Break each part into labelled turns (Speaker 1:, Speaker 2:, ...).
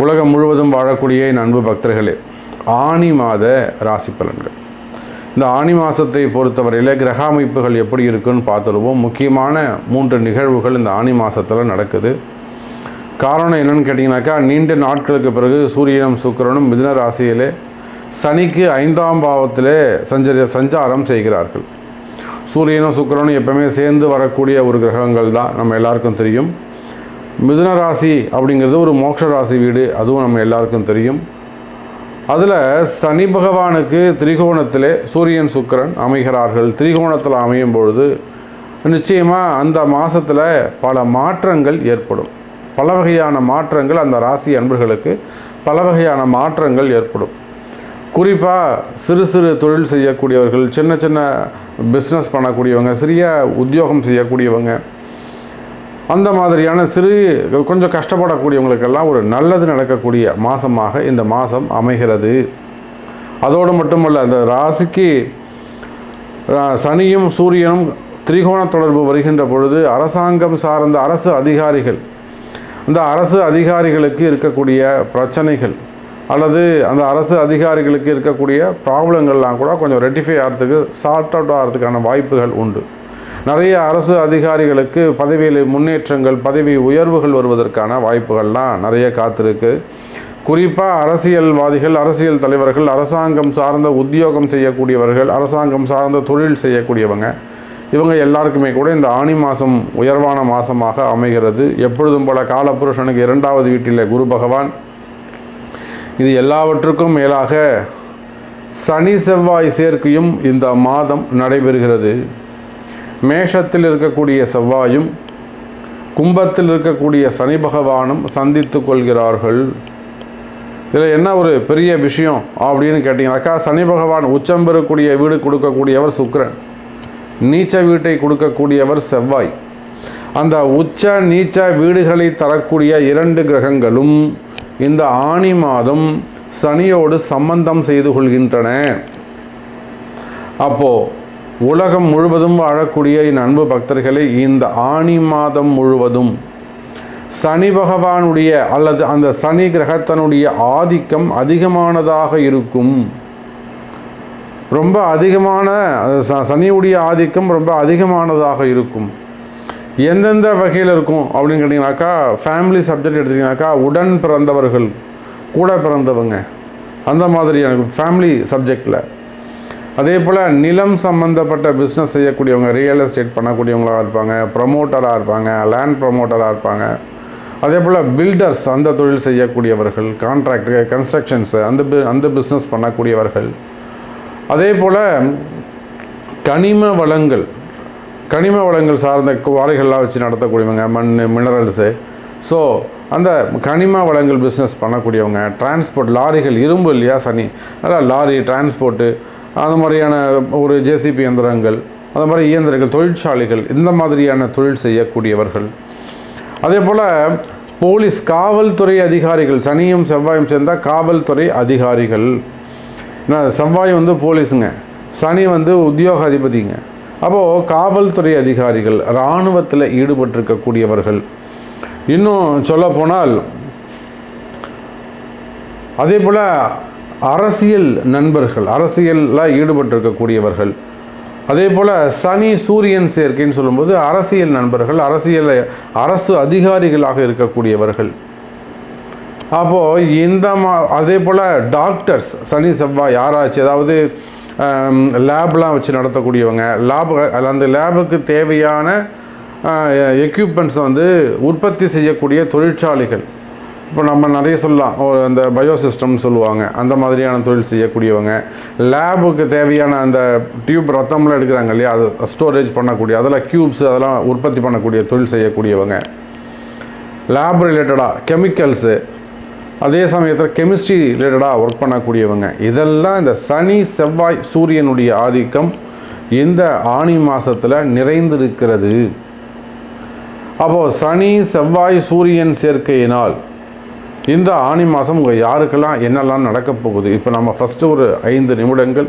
Speaker 1: உலகம் முழுவதும் வாழக்கூடிய என் அன்பு பக்தர்களே ஆணி மாத ராசி பலன்கள் இந்த ஆணி மாதத்தை பொறுத்தவரையில் கிரக அமைப்புகள் எப்படி இருக்குன்னு பார்த்துருவோம் முக்கியமான மூன்று நிகழ்வுகள் இந்த ஆணி மாதத்தில் நடக்குது காரணம் என்னன்னு கேட்டிங்கனாக்கா நீண்ட நாட்களுக்கு பிறகு சூரியனும் சுக்கிரனும் மிதுன ராசியிலே சனிக்கு ஐந்தாம் பாவத்திலே சஞ்சரி சஞ்சாரம் செய்கிறார்கள் சூரியனும் சுக்கிரனும் எப்பவுமே சேர்ந்து வரக்கூடிய ஒரு கிரகங்கள் தான் நம்ம எல்லாருக்கும் தெரியும் மிதுன ராசி அப்படிங்கிறது ஒரு மோட்ச ராசி வீடு அதுவும் நம்ம எல்லாருக்கும் தெரியும் அதில் சனி பகவானுக்கு திரிகோணத்திலே சூரியன் சுக்கிரன் அமைகிறார்கள் திரிகோணத்தில் அமையும் பொழுது நிச்சயமாக அந்த மாதத்தில் பல மாற்றங்கள் ஏற்படும் பல வகையான மாற்றங்கள் அந்த ராசி அன்பர்களுக்கு பல வகையான மாற்றங்கள் ஏற்படும் குறிப்பாக சிறு சிறு தொழில் செய்யக்கூடியவர்கள் சின்ன சின்ன பிஸ்னஸ் பண்ணக்கூடியவங்க சிறிய உத்தியோகம் செய்யக்கூடியவங்க அந்த மாதிரியான சிறு கொஞ்சம் கஷ்டப்படக்கூடியவங்களுக்கெல்லாம் ஒரு நல்லது நடக்கக்கூடிய மாதமாக இந்த மாதம் அமைகிறது அதோடு மட்டுமல்ல அந்த ராசிக்கு அஹ், சனியும் சூரியனும் திரிகோண தொடர்பு வருகின்ற பொழுது அரசாங்கம் சார்ந்த அரசு அதிகாரிகள் அந்த அரசு அதிகாரிகளுக்கு இருக்கக்கூடிய பிரச்சனைகள் அல்லது அந்த அரசு அதிகாரிகளுக்கு இருக்கக்கூடிய ப்ராப்ளங்கள்லாம் கூட கொஞ்சம் ரெட்டிஃபை ஆகிறதுக்கு சார்ட் அவுட் ஆகிறதுக்கான வாய்ப்புகள் உண்டு நிறைய அரசு அதிகாரிகளுக்கு பதவியில் முன்னேற்றங்கள் பதவி உயர்வுகள் வருவதற்கான வாய்ப்புகள்லாம் நிறைய காத்திருக்கு குறிப்பாக அரசியல்வாதிகள் அரசியல் தலைவர்கள் அரசாங்கம் சார்ந்த உத்தியோகம் செய்யக்கூடியவர்கள் அரசாங்கம் சார்ந்த தொழில் செய்யக்கூடியவங்க இவங்க எல்லாருக்குமே கூட இந்த ஆணி மாதம் உயர்வான மாதமாக அமைகிறது எப்பொழுதும் போல காலபுருஷனுக்கு இரண்டாவது வீட்டில் குரு பகவான் இது எல்லாவற்றுக்கும் மேலாக சனி செவ்வாய் சேர்க்கையும் இந்த மாதம் நடைபெறுகிறது மேஷத்தில் இருக்கக்கூடிய செவ்வாயும் கும்பத்தில் இருக்கக்கூடிய சனி பகவானும் சந்தித்து கொள்கிறார்கள் இதில் என்ன ஒரு பெரிய விஷயம் அப்படின்னு கேட்டிங்கனாக்கா சனி பகவான் உச்சம் பெறக்கூடிய வீடு கொடுக்கக்கூடியவர் சுக்கிரன் நீச்ச வீட்டை கொடுக்கக்கூடியவர் செவ்வாய் அந்த உச்ச நீச்ச வீடுகளை தரக்கூடிய இரண்டு கிரகங்களும் இந்த ஆணி மாதம் சனியோடு சம்பந்தம் செய்து கொள்கின்றன அப்போ உலகம் முழுவதும் வாழக்கூடிய என் அன்பு பக்தர்களே இந்த ஆணி மாதம் முழுவதும் சனி பகவானுடைய அல்லது அந்த சனி கிரகத்தினுடைய ஆதிக்கம் அதிகமானதாக இருக்கும் ரொம்ப அதிகமான அது ச- சனியுடைய ஆதிக்கம் ரொம்ப அதிகமானதாக இருக்கும் எந்தெந்த வகையில் இருக்கும் அப்படின்னு கேட்டிங்கனாக்கா ஃபேமிலி சப்ஜெக்ட் எடுத்திங்கனாக்கா உடன் பிறந்தவர்கள் கூட பிறந்தவங்க அந்த மாதிரியான ஃபேமிலி சப்ஜெக்டில் அதே போல் நிலம் சம்மந்தப்பட்ட பிஸ்னஸ் செய்யக்கூடியவங்க ரியல் எஸ்டேட் பண்ணக்கூடியவங்களாக இருப்பாங்க ப்ரமோட்டராக இருப்பாங்க லேண்ட் ப்ரமோட்டராக இருப்பாங்க அதே போல் பில்டர்ஸ் அந்த தொழில் செய்யக்கூடியவர்கள் கான்ட்ராக்ட் கன்ஸ்ட்ரக்ஷன்ஸு அந்த பி- அந்த பிஸ்னஸ் பண்ணக்கூடியவர்கள் அதே போல் கனிம வளங்கள் கனிம வளங்கள் சார்ந்த குவாரிகள்லாம் வச்சு நடத்தக்கூடியவங்க மண் மினரல்ஸு ஸோ அந்த கனிம வளங்கள் பிஸ்னஸ் பண்ணக்கூடியவங்க டிரான்ஸ்போர்ட் லாரிகள் இரும்பு இல்லையா சனி அதான் லாரி டிரான்ஸ்போர்ட்டு அந்த மாதிரியான ஒரு ஜேசிபி இயந்திரங்கள் அந்த மாதிரி இயந்திரங்கள் தொழிற்சாலைகள் இந்த மாதிரியான தொழில் செய்யக்கூடியவர்கள் அதே போல் போலீஸ் காவல்துறை அதிகாரிகள் சனியும் செவ்வாயும் சேர்ந்தால் காவல்துறை அதிகாரிகள் ஏன்னா செவ்வாய் வந்து போலீஸுங்க சனி வந்து உத்தியோக அதிபதிங்க அப்போது காவல்துறை அதிகாரிகள் இராணுவத்தில் ஈடுபட்டிருக்கக்கூடியவர்கள் இன்னும் சொல்லப்போனால் அதே போல் அரசியல் நண்பர்கள் அரசியலில் ஈடுபட்டிருக்கக்கூடியவர்கள் அதே போல் சனி சூரியன் சேர்க்கைன்னு சொல்லும்போது அரசியல் நண்பர்கள் அரசியல் அரசு அதிகாரிகளாக இருக்கக்கூடியவர்கள் அப்போது இந்த மா அதே போல் டாக்டர்ஸ் சனி செவ்வாய் யாராச்சு அதாவது லேப்லாம் வச்சு நடத்தக்கூடியவங்க லேப் அந்த லேபுக்கு தேவையான எக்யூப்மெண்ட்ஸை வந்து உற்பத்தி செய்யக்கூடிய தொழிற்சாலைகள் இப்போ நம்ம நிறைய சொல்லலாம் ஒரு அந்த பயோசிஸ்டம் சொல்லுவாங்க அந்த மாதிரியான தொழில் செய்யக்கூடியவங்க லேபுக்கு தேவையான அந்த டியூப் ரத்தம்லாம் எடுக்கிறாங்க இல்லையா அது ஸ்டோரேஜ் பண்ணக்கூடிய அதெல்லாம் க்யூப்ஸ் அதெல்லாம் உற்பத்தி பண்ணக்கூடிய தொழில் செய்யக்கூடியவங்க லேப் ரிலேட்டடாக கெமிக்கல்ஸு அதே சமயத்தில் கெமிஸ்ட்ரி ரிலேட்டடாக ஒர்க் பண்ணக்கூடியவங்க இதெல்லாம் இந்த சனி செவ்வாய் சூரியனுடைய ஆதிக்கம் இந்த ஆணி மாதத்தில் நிறைந்திருக்கிறது அப்போது சனி செவ்வாய் சூரியன் சேர்க்கையினால் இந்த ஆணி மாதம் உங்கள் யாருக்கெல்லாம் என்னெல்லாம் நடக்கப் போகுது இப்போ நம்ம ஃபஸ்ட்டு ஒரு ஐந்து நிமிடங்கள்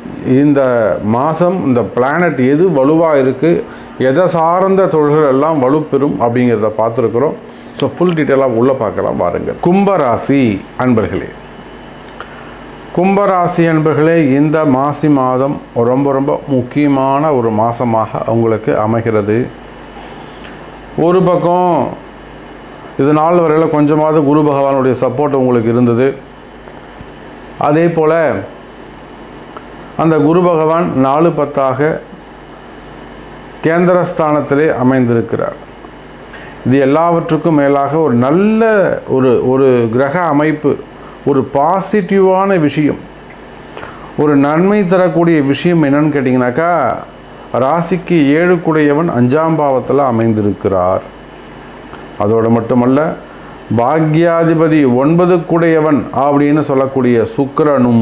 Speaker 1: இந்த மாதம் இந்த பிளானட் எது வலுவாக இருக்குது எதை சார்ந்த தொழில்கள் எல்லாம் வலுப்பெறும் அப்படிங்கிறத பார்த்துருக்குறோம் ஸோ ஃபுல் டீட்டெயிலாக உள்ளே பார்க்கலாம் பாருங்கள் கும்பராசி அன்பர்களே கும்பராசி அன்பர்களே இந்த மாசி மாதம் ரொம்ப ரொம்ப முக்கியமான ஒரு மாதமாக உங்களுக்கு அமைகிறது ஒரு பக்கம் இது நாள் வரையில் கொஞ்சமாவது குரு பகவானுடைய சப்போர்ட் உங்களுக்கு இருந்தது அதே போல் அந்த குரு பகவான் நாலு பத்தாக கேந்திரஸ்தானத்திலே அமைந்திருக்கிறார் இது எல்லாவற்றுக்கும் மேலாக ஒரு நல்ல ஒரு ஒரு கிரக அமைப்பு ஒரு பாசிட்டிவான விஷயம் ஒரு நன்மை தரக்கூடிய விஷயம் என்னன்னு கேட்டிங்கனாக்கா ராசிக்கு ஏழு குடையவன் அஞ்சாம் பாவத்தில் அமைந்திருக்கிறார் அதோடு மட்டுமல்ல பாக்யாதிபதி ஒன்பது குடையவன் அப்படின்னு சொல்லக்கூடிய சுக்கிரனும்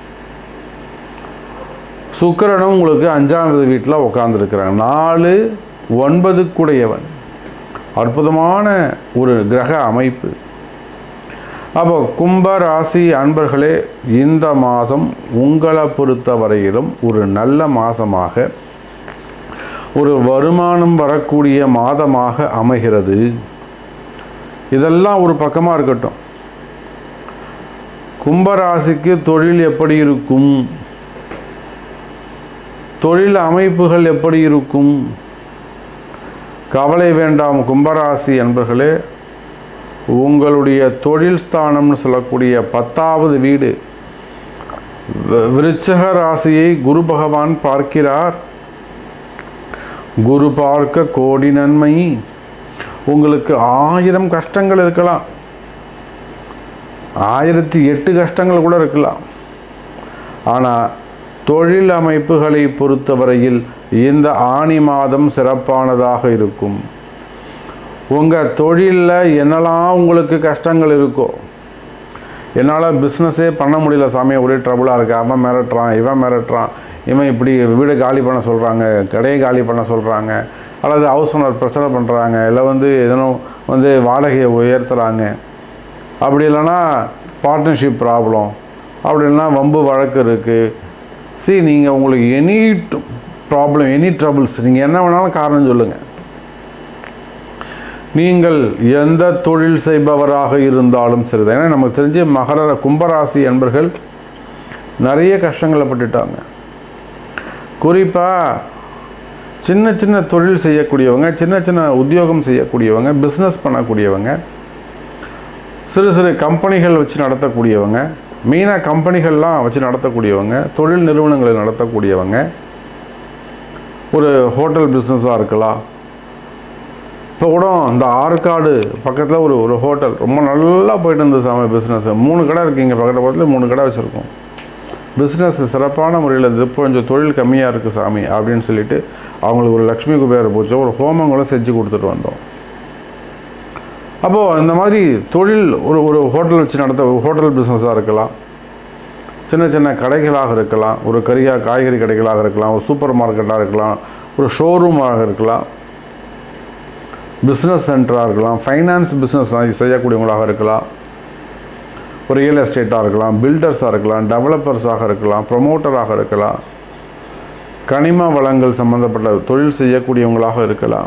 Speaker 1: சுக்கிரனும் உங்களுக்கு அஞ்சாவது வீட்டில் உட்காந்துருக்கிறாங்க நாலு ஒன்பது குடையவன் அற்புதமான ஒரு கிரக அமைப்பு அப்போ கும்ப ராசி அன்பர்களே இந்த மாதம் உங்களை பொறுத்த வரையிலும் ஒரு நல்ல மாதமாக ஒரு வருமானம் வரக்கூடிய மாதமாக அமைகிறது இதெல்லாம் ஒரு பக்கமாக இருக்கட்டும் கும்பராசிக்கு தொழில் எப்படி இருக்கும் தொழில் அமைப்புகள் எப்படி இருக்கும் கவலை வேண்டாம் கும்பராசி என்பர்களே உங்களுடைய தொழில் ஸ்தானம்னு சொல்லக்கூடிய பத்தாவது வீடு வி- விருச்சக ராசியை குரு பகவான் பார்க்கிறார் குரு பார்க்க கோடி நன்மை உங்களுக்கு ஆயிரம் கஷ்டங்கள் இருக்கலாம் ஆயிரத்தி எட்டு கஷ்டங்கள் கூட இருக்கலாம் ஆனால் தொழில் அமைப்புகளை பொறுத்தவரையில் இந்த ஆணி மாதம் சிறப்பானதாக இருக்கும் உங்கள் தொழிலில் என்னெல்லாம் உங்களுக்கு கஷ்டங்கள் இருக்கோ என்னால் பிஸ்னஸே பண்ண முடியல சாமி ஒரே ட்ரபுளாக இருக்கு அவன் மிரட்டுறான் இவன் மிரட்டுறான் இவன் இப்படி வீடை காலி பண்ண சொல்கிறாங்க கடையை காலி பண்ண சொல்கிறாங்க அல்லது ஹவுஸ் ஓனர் பிரச்சனை பண்ணுறாங்க இல்லை வந்து எதனும் வந்து வாடகையை உயர்த்துறாங்க அப்படி இல்லைன்னா பார்ட்னர்ஷிப் ப்ராப்ளம் அப்படி இல்லைன்னா வம்பு வழக்கு இருக்குது see நீங்கள் உங்களுக்கு எனி ப்ராப்ளம் எனி ட்ரபிள்ஸ் நீங்கள் என்ன வேணாலும் காரணம் சொல்லுங்கள் நீங்கள் எந்த தொழில் செய்பவராக இருந்தாலும் சரிதான் ஏன்னா நமக்கு தெரிஞ்ச மகர கும்பராசி என்பர்கள் நிறைய கஷ்டங்களை பட்டுட்டாங்க குறிப்பாக சின்ன சின்ன தொழில் செய்யக்கூடியவங்க சின்ன சின்ன உத்தியோகம் செய்யக்கூடியவங்க பிஸ்னஸ் பண்ணக்கூடியவங்க சிறு சிறு கம்பெனிகள் வச்சு நடத்தக்கூடியவங்க மெயினாக கம்பெனிகள்லாம் வச்சு நடத்தக்கூடியவங்க தொழில் நிறுவனங்களை நடத்தக்கூடியவங்க ஒரு ஹோட்டல் பிஸ்னஸாக இருக்கலாம் இப்போ கூட இந்த ஆற்காடு பக்கத்தில் ஒரு ஒரு ஹோட்டல் ரொம்ப நல்லா போயிட்டு இருந்தது சாமி பிஸ்னஸ் மூணு கடை இருக்குது இங்கே பக்கத்தில் பக்கத்தில் மூணு கடை வச்சுருக்கோம் பிஸ்னஸ் சிறப்பான முறையில் இருந்தது இப்போ கொஞ்சம் தொழில் கம்மியாக இருக்குது சாமி அப்படின்னு சொல்லிட்டு அவங்களுக்கு ஒரு லக்ஷ்மி குபேர பூஜை ஒரு ஹோமங்களும் செஞ்சு கொடுத்துட்டு வந்தோம் அப்போது இந்த மாதிரி தொழில் ஒரு ஒரு ஹோட்டல் வச்சு நடத்த ஹோட்டல் பிஸ்னஸாக இருக்கலாம் சின்ன சின்ன கடைகளாக இருக்கலாம் ஒரு கரியா காய்கறி கடைகளாக இருக்கலாம் ஒரு சூப்பர் மார்க்கெட்டாக இருக்கலாம் ஒரு ஷோரூமாக இருக்கலாம் பிஸ்னஸ் சென்டராக இருக்கலாம் ஃபைனான்ஸ் பிஸ்னஸ் செய்யக்கூடியவங்களாக இருக்கலாம் ஒரு ரியல் எஸ்டேட்டாக இருக்கலாம் பில்டர்ஸாக இருக்கலாம் டெவலப்பர்ஸாக இருக்கலாம் ப்ரொமோட்டராக இருக்கலாம் கனிம வளங்கள் சம்பந்தப்பட்ட தொழில் செய்யக்கூடியவங்களாக இருக்கலாம்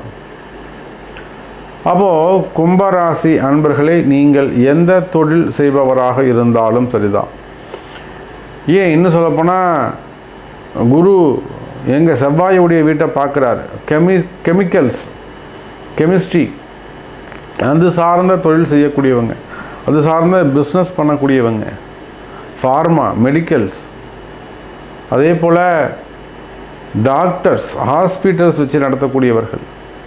Speaker 1: அப்போது கும்பராசி அன்பர்களே நீங்கள் எந்த தொழில் செய்பவராக இருந்தாலும் சரிதான் ஏன் இன்னும் சொல்லப்போனால் குரு எங்கள் செவ்வாயுடைய வீட்டை பார்க்குறாரு கெமி கெமிக்கல்ஸ் கெமிஸ்ட்ரி அது சார்ந்த தொழில் செய்யக்கூடியவங்க அது சார்ந்த பிஸ்னஸ் பண்ணக்கூடியவங்க ஃபார்மா மெடிக்கல்ஸ் அதே போல் டாக்டர்ஸ் ஹாஸ்பிட்டல்ஸ் வச்சு நடத்தக்கூடியவர்கள்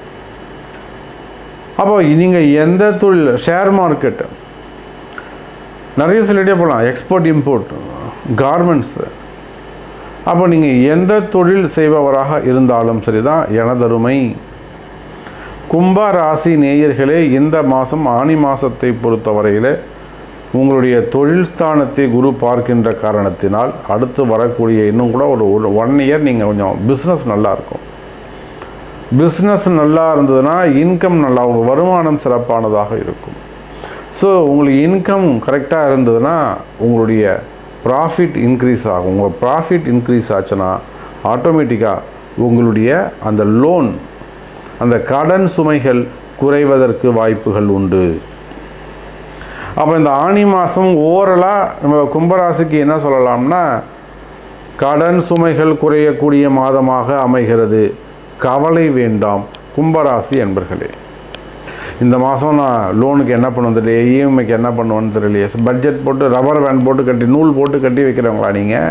Speaker 1: அப்போ நீங்கள் எந்த தொழில் ஷேர் மார்க்கெட்டு நிறைய சொல்லிட்டே போகலாம் எக்ஸ்போர்ட் இம்போர்ட் கார்மெண்ட்ஸு அப்போ நீங்கள் எந்த தொழில் செய்பவராக இருந்தாலும் சரிதான் எனதருமை கும்ப ராசி நேயர்களே இந்த மாதம் ஆனி மாதத்தை பொறுத்தவரையில் உங்களுடைய தொழில் ஸ்தானத்தை குரு பார்க்கின்ற காரணத்தினால் அடுத்து வரக்கூடிய இன்னும் கூட ஒரு ஒரு ஒன் இயர் நீங்கள் கொஞ்சம் பிஸ்னஸ் நல்லா இருக்கும் பிஸ்னஸ் நல்லா இருந்ததுன்னா இன்கம் நல்லா உங்கள் வருமானம் சிறப்பானதாக இருக்கும் ஸோ உங்களுக்கு இன்கம் கரெக்டாக இருந்ததுன்னா உங்களுடைய ப்ராஃபிட் இன்க்ரீஸ் ஆகும் உங்கள் ப்ராஃபிட் இன்க்ரீஸ் ஆச்சுன்னா ஆட்டோமேட்டிக்காக உங்களுடைய அந்த லோன் அந்த கடன் சுமைகள் குறைவதற்கு வாய்ப்புகள் உண்டு அப்போ இந்த ஆணி மாதம் ஓரலாக நம்ம கும்பராசிக்கு என்ன சொல்லலாம்னா கடன் சுமைகள் குறையக்கூடிய மாதமாக அமைகிறது கவலை வேண்டாம் கும்பராசி என்பர்களே இந்த மாதம் நான் லோனுக்கு என்ன பண்ணுவது தெரியல இஎம்ஐக்கு என்ன பண்ணுவேன்னு தெரியலையே பட்ஜெட் போட்டு ரப்பர் பேண்ட் போட்டு கட்டி நூல் போட்டு கட்டி வைக்கிறவங்களா நீங்கள்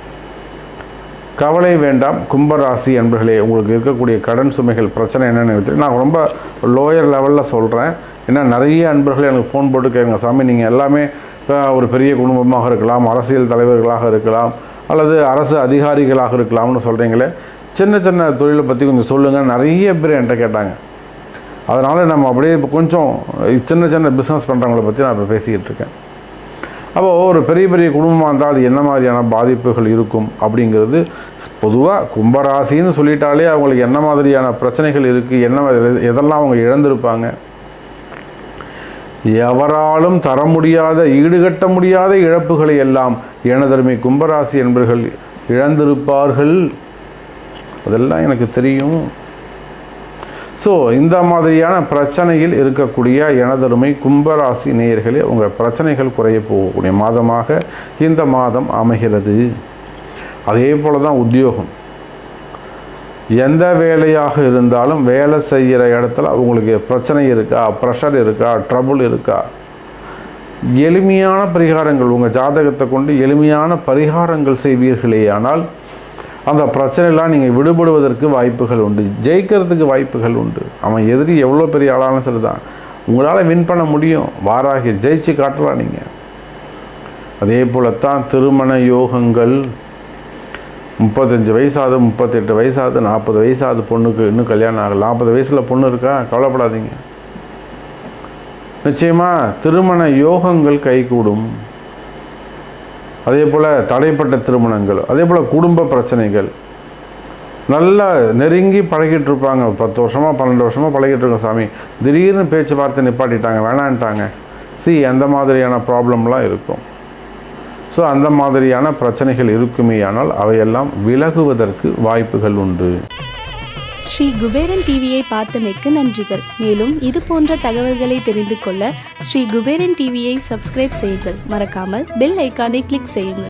Speaker 1: கவலை வேண்டாம் கும்பராசி என்பர்களே உங்களுக்கு இருக்கக்கூடிய கடன் சுமைகள் பிரச்சனை என்னென்னு எனக்கு தெரியும். நான் ரொம்ப லோயர் லெவலில் சொல்கிறேன் ஏன்னா நிறைய அன்பர்கள் எனக்கு ஃபோன் போட்டு கேட்குங்க சாமி நீங்கள் எல்லாமே அஹ், ஒரு பெரிய குடும்பமாக இருக்கலாம் அரசியல் தலைவர்களாக இருக்கலாம் அல்லது அரசு அதிகாரிகளாக இருக்கலாம்னு சொல்கிறீங்களே சின்ன சின்ன தொழிலை பற்றி கொஞ்சம் சொல்லுங்கள் நிறைய பேர் என்கிட்ட கேட்டாங்க அதனால் நம்ம அப்படியே இப்போ கொஞ்சம் சின்ன சின்ன பிஸ்னஸ் பண்ணுறவங்கள பற்றி நான் இப்போ பேசிக்கிட்டு இருக்கேன் அப்போது ஒரு பெரிய பெரிய குடும்பமாக இருந்தால் அது என்ன மாதிரியான பாதிப்புகள் இருக்கும் அப்படிங்கிறது பொதுவாக கும்பராசின்னு சொல்லிட்டாலே அவங்களுக்கு என்ன மாதிரியான பிரச்சனைகள் இருக்குது என்ன மாதிரி- எதெல்லாம் அவங்க இழந்திருப்பாங்க எவராலும் தர முடியாத ஈடுகட்ட முடியாத இழப்புகளை எல்லாம் எனதருமை கும்பராசி என்பர்கள் இழந்திருப்பார்கள் அதெல்லாம் எனக்கு தெரியும் ஸோ இந்த மாதிரியான பிரச்சனையில் இருக்கக்கூடிய எனதருமை கும்பராசி நேயர்களே உங்கள் பிரச்சனைகள் குறைய போகக்கூடிய மாதமாக இந்த மாதம் அமைகிறது அதே போல தான் உத்தியோகம் எந்த வேலையாக இருந்தாலும் வேலை செய்கிற இடத்துல உங்களுக்கு பிரச்சனை இருக்கா ப்ரெஷர் இருக்கா ட்ரபுள் இருக்கா எளிமையான பரிகாரங்கள் உங்கள் ஜாதகத்தை கொண்டு எளிமையான பரிகாரங்கள் செய்வீர்களேயானால் அந்த பிரச்சனையெல்லாம் நீங்கள் விடுபடுவதற்கு வாய்ப்புகள் உண்டு ஜெயிக்கிறதுக்கு வாய்ப்புகள் உண்டு அவன் எதிரி எவ்வளோ பெரிய ஆளாலும் சரிதான் உங்களால் வின் பண்ண முடியும் வாராகி ஜெயிச்சு காட்டலாம் நீங்கள் அதே போலத்தான் திருமண யோகங்கள் முப்பத்தஞ்சு வயசாகுது முப்பத்தெட்டு வயசாகுது நாற்பது வயசாகுது பொண்ணுக்கு இன்னும் கல்யாணம் ஆகல நாற்பது வயசில் பொண்ணு இருக்கா கவலைப்படாதீங்க நிச்சயமாக திருமண யோகங்கள் கைகூடும் அதே போல் தடைப்பட்ட திருமணங்கள் அதே போல் குடும்ப பிரச்சனைகள் நல்லா நெருங்கி பழகிட்டு இருப்பாங்க பத்து வருஷமாக பன்னெண்டு வருஷமாக பழகிட்டு இருக்கோம் சாமி திடீர்னு பேச்சுவார்த்தை நிப்பாட்டிட்டாங்க வேணான்ட்டாங்க சி அந்த மாதிரியான ப்ராப்ளம்லாம் இருக்கும் ஸோ அந்த மாதிரியான பிரச்சனைகள் இருக்குமேயானால் அவையெல்லாம் விலகுவதற்கு வாய்ப்புகள் உண்டு
Speaker 2: ஸ்ரீ குபேரன் டிவியை பார்த்தமைக்கு நன்றிகள் மேலும் இது போன்ற தகவல்களை தெரிந்து கொள்ள ஸ்ரீ குபேரன் டிவியை சப்ஸ்கிரைப் செய்யுங்கள் மறக்காமல் பெல் ஐக்கானை கிளிக் செய்யுங்கள்